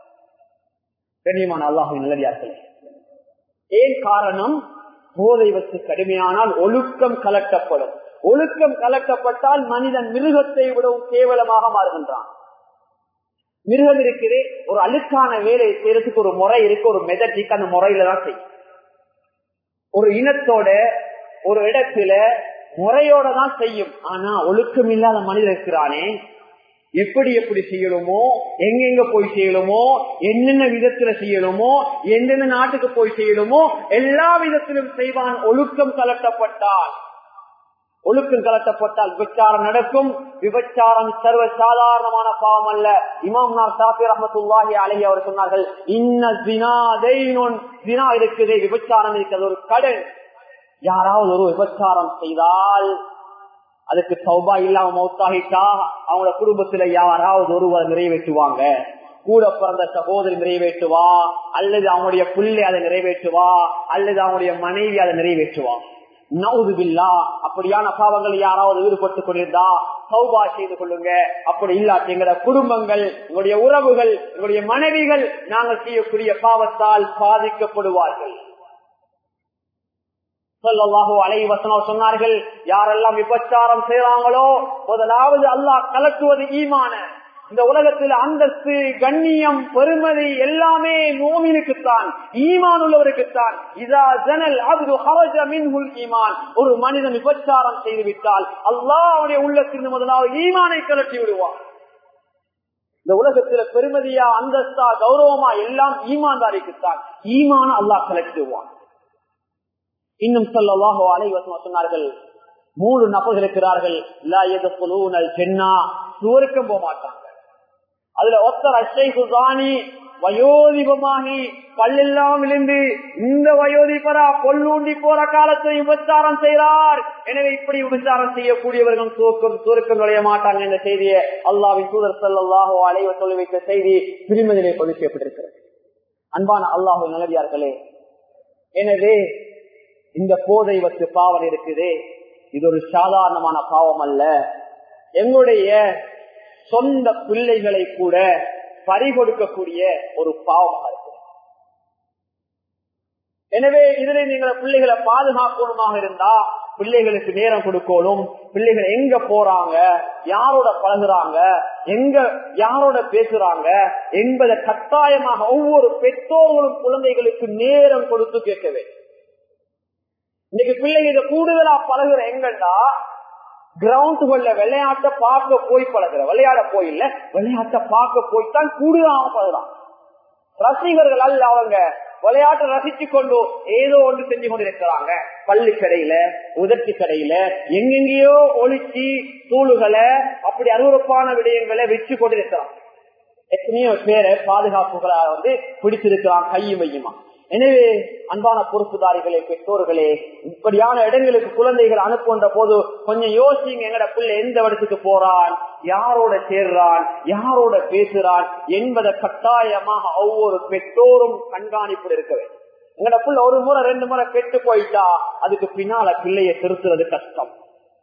கண்ணியமான அல்லாஹின் நல்லதார்கள் ஏன் காரணம் போதை வச்சு கடுமையானால் ஒழுக்கம் கலட்டப்படும் ஒழுக்கம் கலட்டப்பட்டால் மனிதன் மிருகத்தை விடவும் கேவலமாக மாறுகின்றான் மிருகம் இருக்குது ஒரு அழுக்கான வேலை செய்யறதுக்கு ஒரு முறை இருக்கு ஒரு மெதட்டிக்கு அந்த முறையில தான் செய்யும் ஒரு இனத்தோட ஒரு இடத்துல முறையோட தான் செய்யும் ஆனா ஒழுக்கம் இல்லாத மனிதர் இருக்கிறானே எப்படி எப்படி செய்யணுமோ எங்கெங்க போய் செய்யணுமோ என்னென்ன விதத்துல செய்யணுமோ எந்தெந்த நாட்டுக்கு போய் செய்யணுமோ எல்லா விதத்திலும் செய்வான் ஒழுக்கம் கலட்டப்பட்டால் ஒழுக்கம் கலட்டப்பட்டால் விபச்சாரம் நடக்கும் விபச்சாரம் சர்வ சாதாரணமான பாவம் அல்ல இமாம் நார் சாஃபி ரஹமத்துல்லாஹி அலஹி அவர் சொன்னார்கள் இன்ன தினா இருக்குது விபச்சாரம் இருக்கிறது ஒரு கடன் யாராவது ஒரு விபச்சாரம் செய்தால் அதுக்கு சௌபா இல்லாம மௌத்தாகிட்டா அவங்களோட குடும்பத்துல யாராவது ஒருவர் நிறைவேற்றுவாங்க கூட பிறந்த சகோதரி நிறைவேற்றுவா அல்லது அவங்களுடைய பிள்ளை அதை நிறைவேற்றுவா அல்லது அவங்களுடைய மனைவி அதை நிறைவேற்றுவா நவுதுபில்லா அப்படியான பாவங்கள் யாராவது ஈடுபட்டுக் கொண்டிருந்தா சௌபா செய்து கொள்ளுங்க அப்படி இல்லாட்டி எங்களோட குடும்பங்கள் எங்களுடைய உறவுகள் எங்களுடைய மனைவிகள் நாங்கள் செய்யக்கூடிய பாவத்தால் பாதிக்கப்படுவார்கள் சொல்லல்லாஹோ அலைவசனம் சொன்னார்கள் யாரெல்லாம் விபச்சாரம் செய்யறாங்களோ முதலாவது அல்லாஹ் கலட்டுவது ஈமான இந்த உலகத்தில் அந்தஸ்து கண்ணியம் பெருமதி எல்லாமே நோமினுக்குத்தான் ஈமான் உள்ளவருக்குத்தான் இதா ஜனல் அது ஹவஜ மின்ஹுல் ஈமான் ஒரு மனிதன் விபச்சாரம் செய்து விட்டால் அல்லாஹ் அவனுடைய உள்ளத்தின் முதலாவது ஈமானை கலட்டி விடுவான் இந்த உலகத்துல பெருமதியா அந்தஸ்தா கௌரவமா எல்லாம் ஈமான்தாரிக்குத்தான் ஈமான அல்லாஹ் கலட்டிடுவான் இன்னும் சொல்லவாகோ அலைவசம் சொன்னார்கள் மூணு நபர்கள் இருக்கிறார்கள் சுவருக்கம் போக மாட்டாங்க அதுல ஒத்தர் அச்சை குசானி வயோதிபமாகி பல்லெல்லாம் விழுந்து இந்த வயோதிபரா பொல்லூண்டி போற காலத்தை விபச்சாரம் செய்கிறார் எனவே இப்படி விபச்சாரம் செய்யக்கூடியவர்கள் தூக்கம் சுருக்கம் நுழைய மாட்டாங்க என்ற செய்தியை அல்லாவின் தூதர் சல்லாஹோ அலைவ சொல்லி வைத்த செய்தி திருமதிலே பதிவு செய்யப்பட்டிருக்கிறது அன்பான அல்லாஹு நல்லதியார்களே எனவே இந்த போதை வச்சு பாவம் இருக்குது இது ஒரு சாதாரணமான பாவம் அல்ல எங்களுடைய சொந்த பிள்ளைகளை கூட பறிகொடுக்கக்கூடிய ஒரு பாவமாக இருக்கு எனவே இதுல நீங்க பிள்ளைகளை பாதுகாக்கணுமாக இருந்தா பிள்ளைகளுக்கு நேரம் கொடுக்கணும் பிள்ளைகள் எங்க போறாங்க யாரோட பழகுறாங்க எங்க யாரோட பேசுறாங்க என்பதை கட்டாயமாக ஒவ்வொரு பெற்றோர்களும் குழந்தைகளுக்கு நேரம் கொடுத்து கேட்க வேண்டும் இன்னைக்கு பிள்ளைங்க இதை கூடுதலா பழகுற எங்கன்னா கிரவுண்டுகள்ல விளையாட்ட பார்க்க போய் பழகுற விளையாட போயில்ல விளையாட்ட பார்க்க போய் தான் கூடுதலாக பழகுறான் ரசிகர்கள் அல்ல அவங்க விளையாட்டை ரசிச்சு கொண்டு ஏதோ ஒன்று செஞ்சு கொண்டிருக்கிறாங்க பள்ளி கடையில உதர்ச்சி கடையில எங்கெங்கேயோ ஒழிச்சு தூளுகளை அப்படி அருவறுப்பான விடயங்களை வச்சு கொண்டிருக்கிறான் எத்தனையோ பேரை பாதுகாப்புகளா வந்து பிடிச்சிருக்கிறான் கையும் வையுமா எனவே அன்பான பொறுப்புதாரிகளே பெற்றோர்களே இப்படியான இடங்களுக்கு குழந்தைகள் அனுப்புகின்ற போது கொஞ்சம் யோசிங்க எங்கட பிள்ளை எந்த இடத்துக்கு போறான் யாரோட சேர்றான் யாரோட பேசுறான் என்பதை கட்டாயமாக ஒவ்வொரு பெற்றோரும் கண்காணிப்பு இருக்க வேண்டும் எங்கட பிள்ளை ஒரு முறை ரெண்டு முறை கெட்டு போயிட்டா அதுக்கு பின்னால பிள்ளைய திருத்துறது கஷ்டம்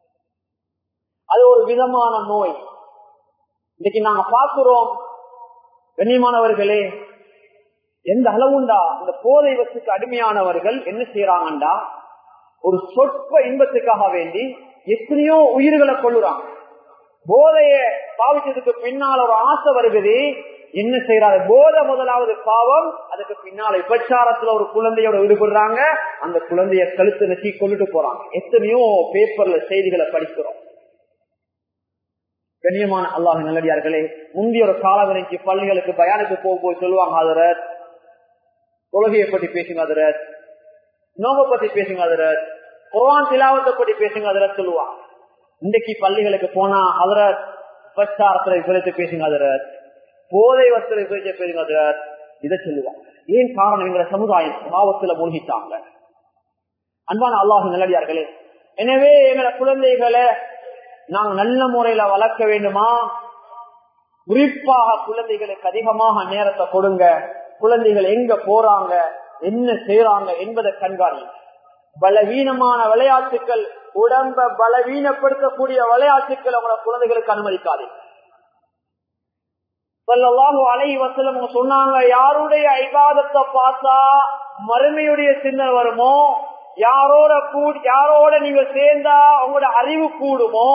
அது ஒரு விதமான நோய் இன்னைக்கு நாங்க பார்க்கிறோம் கண்ணியமானவர்களே எந்த அளவுண்டா இந்த போதை வசுக்கு அடிமையானவர்கள் என்ன செய்யறாங்கண்டா ஒரு சொற்ப இன்பத்துக்காக வேண்டி எத்தனையோ உயிர்களை கொள்ளுறாங்க போதைய பாவிச்சதுக்கு பின்னால் ஒரு ஆசை வருகிறது என்ன செய்யறாரு போதை முதலாவது பாவம் அதுக்கு பின்னால விபச்சாரத்துல ஒரு குழந்தையோட ஈடுபடுறாங்க அந்த குழந்தைய கழுத்து நெச்சி கொண்டுட்டு போறாங்க எத்தனையோ பேப்பர்ல செய்திகளை படிக்கிறோம் கண்ணியமான அல்லாஹ் நல்லடியார்களே முந்தைய ஒரு காலவரைக்கு பள்ளிகளுக்கு பயானுக்கு போக போய் சொல்லுவாங்க அதரத் தொழுகையை பற்றி பேசுங்க அதரத் நோக பத்தி பேசுங்க அதரத் குரான் திலாவத்தை பற்றி பேசுங்க அதரத் சொல்லுவாங்க இன்றைக்கு பள்ளிகளுக்கு போனா அதரத் விபச்சாரத்துல விபரீத்தை பேசுங்க அதரத் போதை வசல விபரீத்தை பேசுங்க அதரத் இதை சொல்லுவாங்க ஏன் காரணம் எங்களை சமுதாயம் பாவத்துல மூழ்கிட்டாங்க அன்பான அல்லாஹ் நல்லடியார்களே எனவே எங்களை குழந்தைகளை நாங்க நல்ல முறையில வளர்க்க வேண்டுமா குறிப்பாக குழந்தைகளுக்கு அதிகமாக நேரத்தை கொடுங்க குழந்தைகள் எங்க போறாங்க என்ன செய்யறாங்க என்பதை கண்காணி பலவீனமான விளையாட்டுகள் உடம்ப பலவீனப்படுத்தக்கூடிய விளையாட்டுகள் அவங்கள குழந்தைகளுக்கு அனுமதிக்காது அலை வசலம் சொன்னாங்க யாருடைய ஐபாதத்தை பார்த்தா மறுமையுடைய சின்ன வருமோ யாரோட கூடி யாரோட நீங்க சேர்ந்தா உங்களோட அறிவு கூடுமோ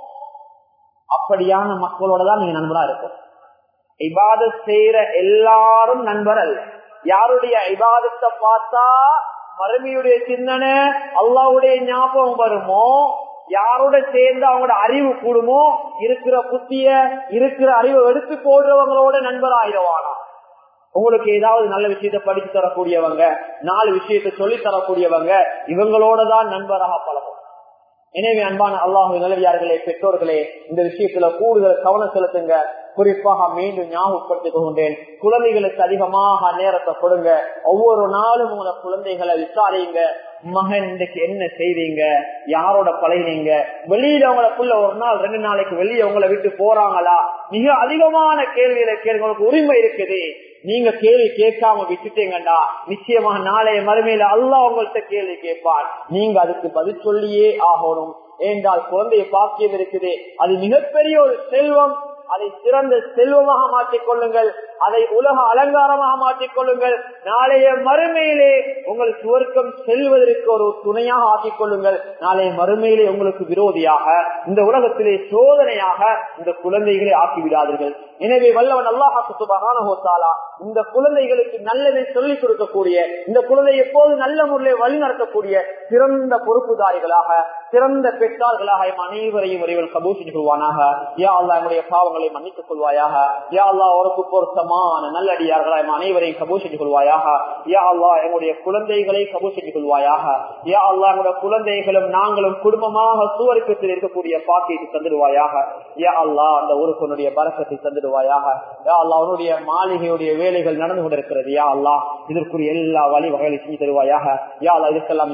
அப்படியான மக்களோட தான் நீங்க நண்பரா இருக்கும் இபாத செய்யற எல்லாரும் நண்பர் அல்ல யாருடைய இபாதத்தை பார்த்தா மறுமையுடைய சிந்தனை அல்லாவுடைய ஞாபகம் வருமோ யாரோட சேர்ந்து அவங்களோட அறிவு கூடுமோ இருக்கிற புத்திய இருக்கிற அறிவை எடுத்து போடுறவங்களோட நண்பர் ஆயிடுவானா உங்களுக்கு ஏதாவது நல்ல விஷயத்த படித்து தரக்கூடியவங்க நாலு விஷயத்த சொல்லி தரக்கூடியவங்க இவங்களோட தான் நண்பராக பழகும் எனவே அன்பான அல்லாஹு நிலவியார்களே பெற்றோர்களே இந்த விஷயத்துல கூடுதல் கவனம் செலுத்துங்க குறிப்பாக மீண்டும் ஞாபகப்படுத்திக் கொண்டேன் குழந்தைகளுக்கு அதிகமாக நேரத்தை கொடுங்க ஒவ்வொரு நாளும் உங்களோட குழந்தைகளை விசாரிங்க மகன் இன்னைக்கு என்ன செய்வீங்க யாரோட பழகினீங்க வெளியில உங்களுக்குள்ள ஒரு நாள் ரெண்டு நாளைக்கு வெளியே உங்களை விட்டு போறாங்களா மிக அதிகமான கேள்விகளை கேள்வி உங்களுக்கு உரிமை இருக்குது நீங்க கேள்வி கேட்காம விட்டுட்டீங்கடா நிச்சயமாக நாளைய மறுமையில அல்லா உங்கள்கிட்ட கேள்வி கேட்பார் நீங்க அதுக்கு பதில் சொல்லியே ஆகணும் ஏண்டால் குழந்தைய பாக்கியம் இருக்குது அது மிகப்பெரிய ஒரு செல்வம் அதை சிறந்த செல்வமாக மாற்றிக் கொள்ளுங்கள் அதை உலக அலங்காரமாக மாற்றிக் கொள்ளுங்கள் நாளைய மறுமையிலே உங்கள் சுவர்க்கம் செல்வதற்கு ஒரு துணையாக ஆக்கிக் கொள்ளுங்கள் நாளைய மறுமையிலே உங்களுக்கு விரோதியாக இந்த உலகத்திலே சோதனையாக இந்த குழந்தைகளை ஆக்கிவிடாதீர்கள் எனவே வல்லவன் அல்லாஹாலா இந்த குழந்தைகளுக்கு நல்லதை சொல்லிக் கொடுக்கக்கூடிய இந்த குழந்தை எப்போது நல்ல முறையில் வழி நடத்தக்கூடிய சிறந்த பொறுப்புதாரிகளாக சிறந்த பெற்றார்களாக எம் அனைவரையும் இறைவன் கபூஷன் கொள்வானாக யா அல்லா என்னுடைய பாவங்களை மன்னித்துக் கொள்வாயாக யா அல்லா உனக்கு பொருத்தமான நல்லடியார்களா எம் அனைவரையும் கபூஷன் கொள்வாயாக யா அல்லா எங்களுடைய குழந்தைகளை கபூஷன் கொள்வாயாக யா அல்லா எங்களுடைய குழந்தைகளும் நாங்களும் குடும்பமாக சூவருக்கத்தில் இருக்கக்கூடிய பாக்கியத்தை தந்துடுவாயாக யா அல்லா அந்த ஊருக்குனுடைய பறக்கத்தை தந்துடுவாயாக யா அல்லா அவனுடைய மாளிகையுடைய வேலைகள் நடந்து கொண்டிருக்கிறது யா அல்லா இதற்குரிய எல்லா வழி வகைகளை செஞ்சு தருவாயாக யா அல்லா இதுக்கெல்லாம் யார் பாதுகாப்பு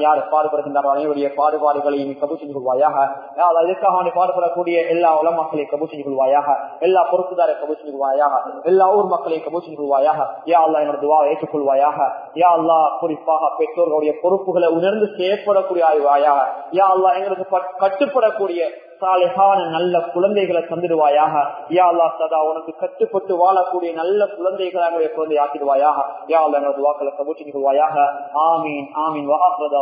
பாடுபடுகின்றார் அனைவருடைய பாடுபாடுகளையும் நீ கபூல் செஞ்சு கொள்வாயாக யா அல்லாஹ் இதற்காக நீ பாடுபடக்கூடிய எல்லா உல மக்களையும் கபூல் செஞ்சு கொள்வாயாக எல்லா பொறுப்புதாரை கபூல் செஞ்சு கொள்வாயாக எல்லா ஊர் மக்களையும் கபூல் செஞ்சு கொள்வாயாக யா அல்லா என்னோட துவாவை ஏற்றுக்கொள்வாயாக யா அல்லா குறிப்பாக பெற்றோர்களுடைய பொறுப்புகளை உணர்ந்து செயற்படக்கூடிய ஆய்வாயாக யா அல்லா எங்களுக்கு பட்- கட்டுப்படக்கூடிய சாலிஹான நல்ல குழந்தைகளை தந்துடுவாயாக யா அல்லா சதா உனக்கு கட்டுப்பட்டு வாழக்கூடிய நல்ல குழந்தைகளை எங்களுடைய குழந்தை ஆக்கிடுவாயாக யா அல்லா எங்களது வாக்களை கபூச்சி கொள்வாயாக ஆமீன் ஆமீன் வாஹ்ரதா